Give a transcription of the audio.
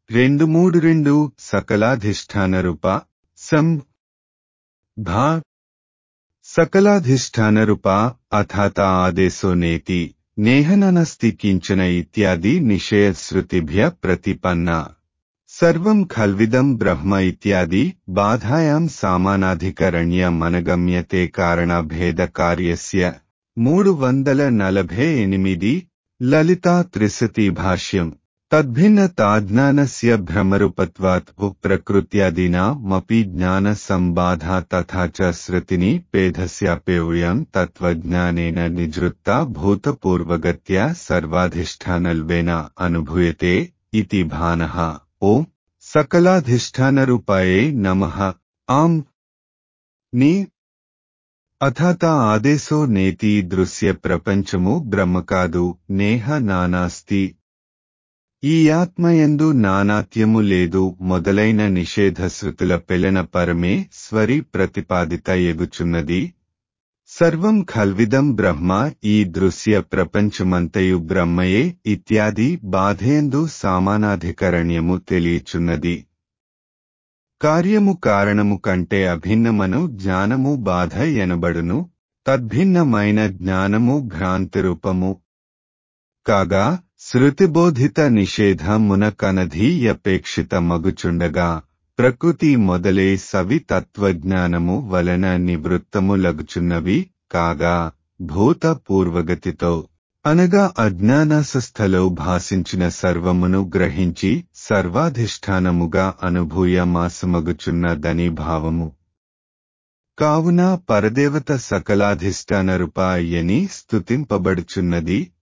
రెండు మూడు రెండు సకలాధిష్టాన రూప సం భా సకలాధిష్టాన రూప అథాత ఆదేశో నేతి నేహననస్తి కించన ఇత్యాది నిషేయశ్రుతిభ్య ప్రతిపన్న సర్వం ఖల్విదం బ్రహ్మ ఇత్యాది బాధాయాం సామానాధికరణ్య మనగమ్యతే కారణభేద కార్యస్య మూడు వందల నలభై ఎనిమిది లలితా త్రిశతి భాష్యం తద్భిన్నతాజ్ఞానస్య భ్రమరూపత్వాత్ ప్రకృత్యాదీనా మపి జ్ఞాన సంబాధా తథా చ శృతిని పేధస్యాప్యయం తత్వజ్ఞానేన నిజృత్తా భూతపూర్వగత్యా సర్వాధిష్టానల్వేన అనుభూయతే ఇతి భానః ఓం సకలాధిష్టానరూపాయే నమః ఆం నీ అథాత ఆదేశో నేతి దృశ్య ప్రపంచము బ్రహ్మ కాదు నేహ నానాస్తి ఈ ఆత్మయందు నానాత్యము లేదు మొదలైన నిషేధ శృతుల పెలన పరమే స్వరి ప్రతిపాదిత ఎగుచున్నది సర్వం ఖల్విదం బ్రహ్మ ఈ దృశ్య ప్రపంచమంతయు బ్రహ్మయే ఇత్యాది బాధేందు సామానాధికరణ్యము తెలియచున్నది కార్యము కారణము కంటే అభిన్నమను జ్ఞానము బాధ ఎనబడును తద్భిన్నమైన జ్ఞానము భ్రాంతి రూపము కాగా శృతిబోధిత నిషేధమున కనధీయపేక్షిత మగుచుండగా ప్రకృతి మొదలే సవి తత్వజ్ఞానము వలన నివృత్తములగుచున్నవి కాగా భూత పూర్వగతితో అనగా అజ్ఞానాసస్థలో భాసించిన సర్వమును గ్రహించి సర్వాధిష్టానముగా అనుభూయమాసమగుచున్నదని భావము కావున పరదేవత సకలాధిష్టాన రూపాయని స్తుతింపబడుచున్నది